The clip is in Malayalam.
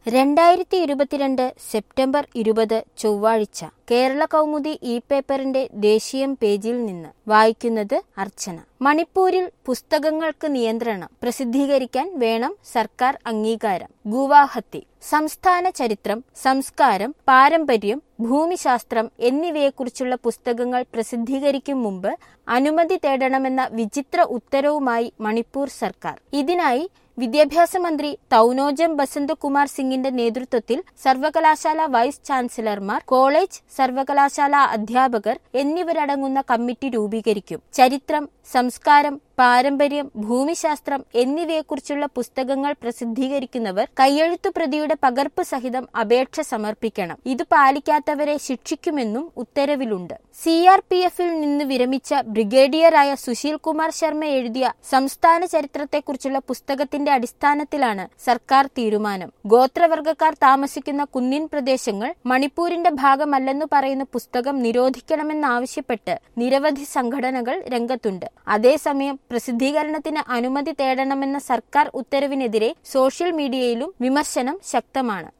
രണ്ടായിരത്തി ഇരുപത്തിരണ്ട് സെപ്റ്റംബർ ഇരുപത് ചൊവ്വാഴ്ച കേരള കൗമുദി ഇ പേപ്പറിന്റെ ദേശീയം പേജിൽ നിന്ന് വായിക്കുന്നത് അർച്ചന മണിപ്പൂരിൽ പുസ്തകങ്ങൾക്ക് നിയന്ത്രണം പ്രസിദ്ധീകരിക്കാൻ വേണം സർക്കാർ അംഗീകാരം ഗുവാഹത്തി സംസ്ഥാന ചരിത്രം സംസ്കാരം പാരമ്പര്യം ഭൂമിശാസ്ത്രം എന്നിവയെക്കുറിച്ചുള്ള പുസ്തകങ്ങൾ പ്രസിദ്ധീകരിക്കും മുമ്പ് അനുമതി തേടണമെന്ന വിചിത്ര ഉത്തരവുമായി മണിപ്പൂർ സർക്കാർ ഇതിനായി വിദ്യാഭ്യാസ മന്ത്രി തൗനോജം ബസന്തകുമാർ സിംഗിന്റെ നേതൃത്വത്തിൽ സർവകലാശാല വൈസ് ചാൻസലർമാർ കോളേജ് സർവകലാശാല അധ്യാപകർ എന്നിവരടങ്ങുന്ന കമ്മിറ്റി രൂപീകരിക്കും ചരിത്രം സംസ്കാരം പാരമ്പര്യം ഭൂമിശാസ്ത്രം എന്നിവയെക്കുറിച്ചുള്ള പുസ്തകങ്ങൾ പ്രസിദ്ധീകരിക്കുന്നവർ കയ്യെഴുത്തു പ്രതിയുടെ പകർപ്പ് സഹിതം അപേക്ഷ സമർപ്പിക്കണം ഇത് പാലിക്കാത്തവരെ ശിക്ഷിക്കുമെന്നും ഉത്തരവിലുണ്ട് സി ആർ പി എഫിൽ നിന്ന് വിരമിച്ച ബ്രിഗേഡിയറായ സുശീൽ കുമാർ ശർമ്മ എഴുതിയ സംസ്ഥാന ചരിത്രത്തെക്കുറിച്ചുള്ള പുസ്തകത്തിന്റെ അടിസ്ഥാനത്തിലാണ് സർക്കാർ തീരുമാനം ഗോത്രവർഗക്കാർ താമസിക്കുന്ന കുന്നിൻ പ്രദേശങ്ങൾ മണിപ്പൂരിന്റെ ഭാഗമല്ലെന്നു പറയുന്ന പുസ്തകം നിരോധിക്കണമെന്നാവശ്യപ്പെട്ട് നിരവധി സംഘടനകൾ രംഗത്തുണ്ട് അതേസമയം പ്രസിദ്ധീകരണത്തിന് അനുമതി തേടണമെന്ന സർക്കാർ ഉത്തരവിനെതിരെ സോഷ്യൽ മീഡിയയിലും വിമർശനം ശക്തമാണ്